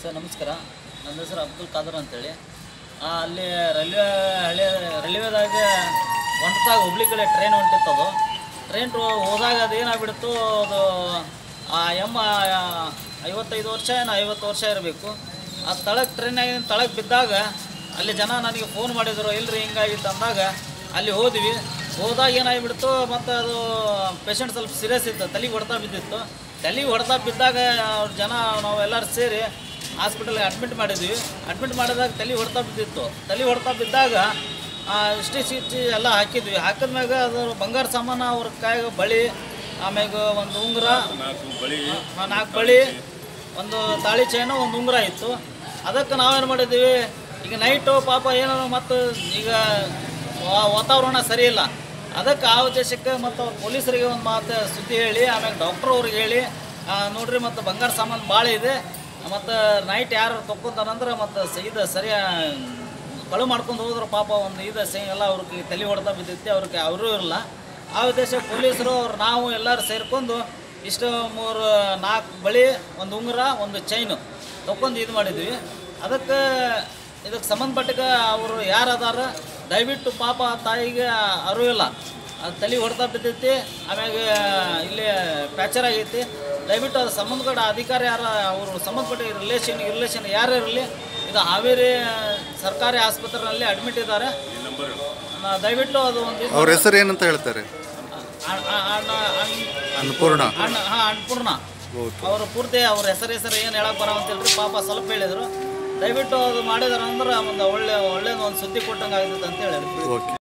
sir ನಮಸ್ಕಾರ ನನ್ನ ಹೆಸರು ಅಬ್ದುಲ್ ಖಾದರ್ ಅಂತೇಳಿ ಆ, ಅಲ್ಲಿ ರೈಲ್ವೆ ಹಳ್ಳಿ ರೈಲ್ವೆದಾಗ ಹೊಂಟದಾಗ ಹುಬ್ಳಿ ಕಡೆ ಟ್ರೈನ್ ಹೊಂಟಿತ್ತದು ಟ್ರೈನ್ ಹೋದಾಗ ಅದು ಏನಾಗ್ಬಿಡ್ತು ಅದು ಆ ಎಮ್ಮ ಐವತ್ತೈದು ವರ್ಷ ಏನು ಐವತ್ತು ವರ್ಷ ಇರಬೇಕು ಆ ತಳಕ್ಕೆ ಟ್ರೈನಾಗ ತಳಕ್ಕೆ ಬಿದ್ದಾಗ ಅಲ್ಲಿ ಜನ ನನಗೆ ಫೋನ್ ಮಾಡಿದರು ಇಲ್ರಿ ಹಿಂಗಾಗಿತ್ತು ಅಂದಾಗ ಅಲ್ಲಿ ಹೋದ್ವಿ ಹೋದಾಗ ಏನಾಗಿಬಿಡ್ತು ಮತ್ತು ಅದು ಪೇಷಂಟ್ ಸ್ವಲ್ಪ ಸೀರಿಯಸ್ ಇತ್ತು ತಲೆಗೆ ಹೊಡೆತ ಬಿದ್ದಿತ್ತು ತಲೆಗೆ ಹೊಡೆತ ಬಿದ್ದಾಗ ಅವ್ರ ಜನ ನಾವೆಲ್ಲರೂ ಸೇರಿ ಹಾಸ್ಪಿಟಲ್ಗೆ ಅಡ್ಮಿಟ್ ಮಾಡಿದ್ವಿ ಅಡ್ಮಿಟ್ ಮಾಡಿದಾಗ ತಲೆ ಹೊಡೆತ ಬಿದ್ದಿತ್ತು ತಲೆ ಹೊಡೆತ ಬಿದ್ದಾಗ ಇಷ್ಟಿ ಸಿಟಿ ಎಲ್ಲ ಹಾಕಿದ್ವಿ ಹಾಕಿದ್ಮ್ಯಾಗ ಅದು ಬಂಗಾರ ಸಾಮಾನು ಅವ್ರ ಕೈಯಾಗ ಬಳಿ ಆಮ್ಯಾಗ ಒಂದು ಉಂಗುರ ಆ, ನಾಲ್ಕು ಬಳಿ ಒಂದು ತಾಳಿ ಚೈನು ಒಂದು ಉಂಗುರ ಇತ್ತು ಅದಕ್ಕೆ ನಾವೇನು ಮಾಡಿದ್ದೀವಿ ಈಗ ನೈಟು ಪಾಪ ಏನೋ ಮತ್ತು ಈಗ ವಾ- ವಾತಾವರಣ ಸರಿ ಇಲ್ಲ ಅದಕ್ಕೆ ಆ ಉದ್ದೇಶಕ್ಕೆ ಮತ್ತು ಅವ್ರ ಪೊಲೀಸರಿಗೆ ಒಂದು ಮಾತು ಸುದ್ದಿ ಹೇಳಿ ಆಮ್ಯಾಗ ಡಾಕ್ಟ್ರ್ ಅವ್ರಿಗೆ ಹೇಳಿ ಆ, ನೋಡ್ರಿ ಮತ್ತು ಬಂಗಾರ ಸಾಮಾನು ಭಾಳ ಇದೆ ಮತ್ತು ನೈಟ್ ಯಾರು ತೊಗೊಂತಾರಂದ್ರೆ ಮತ್ತು ಸ- ಇದು ಸರಿಯ ಕಳು ಮಾಡ್ಕೊಂಡು ಹೋದ್ರೆ ಪಾಪ ಒಂದು ಇದು ಸೇ ಎಲ್ಲ ಅವ್ರಿಗೆ ತಲೆ ಹೊಡೆದ ಬಿದ್ದೈತಿ ಅವ್ರಿಗೆ ಅವರು ಇರಲ್ಲ ಆ ಉದ್ದೇಶ ಪೊಲೀಸರು ಅವ್ರು ನಾವು ಎಲ್ಲರೂ ಸೇರ್ಕೊಂಡು ಇಷ್ಟು ಮೂರು ನಾಲ್ಕು ಬಳಿ ಒಂದು ಉಂಗುರ ಒಂದು ಚೈನು ತಗೊಂಡು ಇದು ಮಾಡಿದ್ವಿ ಅದಕ್ಕೆ ಇದಕ್ಕೆ ಸಂಬಂಧಪಟ್ಟ ಅವರು ಯಾರು ಅದಾರ ದಯವಿಟ್ಟು ಪಾಪ ತಾಯಿಗೆ ಅರಿವಿಲ್ಲ ಅದು ತಲೆ ಹೊಡೆತ ಬಿದ್ದೈತಿ ಆಮ್ಯಾಗ ಇಲ್ಲಿ ಫ್ರ್ಯಾಕ್ಚರ್ ಆಗೈತಿ ದಯವಿಟ್ಟು ಅದು ಸಂಬಂಧಪಟ್ಟ ಅಧಿಕಾರಿ ಯಾರ ಅವರು ಸಂಬಂಧಪಟ್ಟ ರಿಲೇಷನ್ ರಿಲೇಷನ್ ಯಾರೇ ಇರಲಿ ಇದು ಹಾವೇರಿ ಸರ್ಕಾರಿ ಆಸ್ಪತ್ರೆಯಲ್ಲಿ ಅಡ್ಮಿಟ್ ಇದ್ದಾರೆ ನಾ- ದಯವಿಟ್ಟು ಅದು ಒಂದು ಇದು ಅವ್ರ ಹೆಸರು ಏನಂತ ಹೇಳ್ತಾರೆ ಅಣ್ಣ- ಅಣ್ಣ- ಅಣ್ಣ- ಅನ್ನಪೂರ್ಣ ಅಣ್ಣ ಹಾಂ ಅನ್ನಪೂರ್ಣ ಓಕೆ ಅವರು ಪೂರ್ತಿ ಅವ್ರ ಹೆಸರು ಹೆಸರು ಏನು ಹೇಳಕ್ ಬರೋ ಅಂತ ಹೇಳ್ರಿ ಪಾಪ ಸ್ವಲ್ಪ ಹೇಳಿದ್ರು ದಯವಿಟ್ಟು ಅದು ಮಾಡಿದಾರೆ ಅಂದ್ರೆ ಒಂದು ಒಳ್ಳೆ ಒಳ್ಳೇದು ಒಂದು ಸುದ್ದಿ ಕೊಟ್ಟಂಗೆ ಆಗ್ತೈತೆ ಅಂತ ಹೇಳಿದ್ರು ಓಕೆ